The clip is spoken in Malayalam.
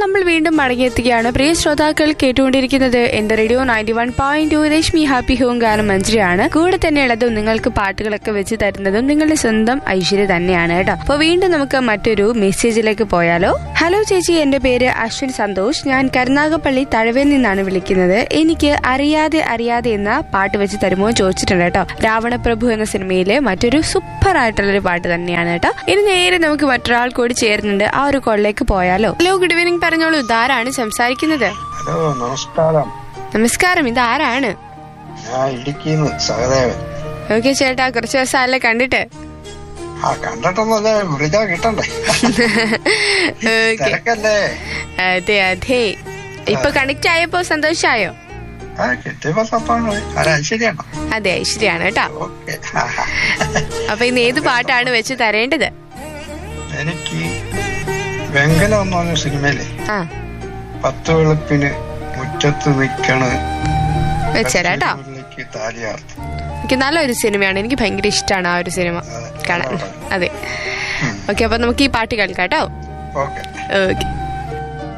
നമ്മൾ വീണ്ടും മടങ്ങിയെത്തുകയാണ് പ്രിയ ശ്രോതാക്കൾ കേട്ടുകൊണ്ടിരിക്കുന്നത് എന്റെ radio ninety one point two Rashmi happy home ഗാനം മഞ്ജരിയാണ് കൂടെ തന്നെ ഉള്ളതും നിങ്ങൾക്ക് പാട്ടുകളൊക്കെ വെച്ച് തരുന്നതും നിങ്ങളുടെ സ്വന്തം ഐശ്വര്യ തന്നെയാണ് കേട്ടോ അപ്പൊ വീണ്ടും നമുക്ക് മറ്റൊരു മെസ്സേജിലേക്ക് പോയാലോ ഹലോ ചേച്ചി എന്റെ പേര് അശ്വിൻ സന്തോഷ് ഞാൻ കരുനാഗപ്പള്ളി തഴവിൽ നിന്നാണ് വിളിക്കുന്നത് എനിക്ക് അറിയാതെ അറിയാതെ എന്ന പാട്ട് വെച്ച് തരുമോ എന്ന് ചോദിച്ചിട്ടുണ്ട് കേട്ടോ രാവണപ്രഭു എന്ന സിനിമയിലെ മറ്റൊരു സൂപ്പർ ആയിട്ടുള്ളൊരു പാട്ട് തന്നെയാണ് കേട്ടോ ഇനി നേരെ നമുക്ക് മറ്റൊരാൾ കൂടി ചേരുന്നുണ്ട് ആ ഒരു കോളിലേക്ക് പോയാലോ ഹലോ ഗുഡ് ഈവനിങ് പറഞ്ഞോളൂ ഇതാരാണ് സംസാരിക്കുന്നത് ഹലോ നമസ്കാരം നമസ്കാരം ഇതാരാണ് ഞാൻ ഇടുക്കിന്ന് സഹദേവൻ ഓക്കെ ചേട്ടാ കുറച്ച് ദിവസമല്ലേ കണ്ടിട്ട് ആ കണ്ടിട്ടൊന്നല്ലേ വിളിച്ചാ കിട്ടണ്ടേ ഓക്കെ തിരക്കല്ലേ അതെ അതെ ഇപ്പൊ കണക്ട് ആയപ്പോ സന്തോഷായോ ആ കിട്ടിയപ്പോ സത്താണ് അത് ഐശ്വര്യാണ് അതെ ഐശ്വര്യാണ് കേട്ടോ ഓക്കെ അപ്പൊ ഇന്ന് ഏത് പാട്ടാണ് വെച്ച് തരേണ്ടത് എനിക്ക് വെങ്കലം എന്ന് പറഞ്ഞ സിനിമയിലെ ആ പത്ത് വെളുപ്പിന് മുറ്റത്ത് നിക്കണ് വെച്ചേരാ കേട്ടോ കച്ചേരികളിലേക്ക് താലിയാർത്ത് എനിക്ക് നല്ലൊരു സിനിമയാണ് എനിക്ക് ഭയങ്കര ഇഷ്ടമാണ് ആ ഒരു സിനിമ കാണാൻ അതെ ഓക്കെ അപ്പൊ നമുക്ക് ഈ പാട്ട് കേൾക്കാം കേട്ടോ ഓക്കെ ഓക്കെ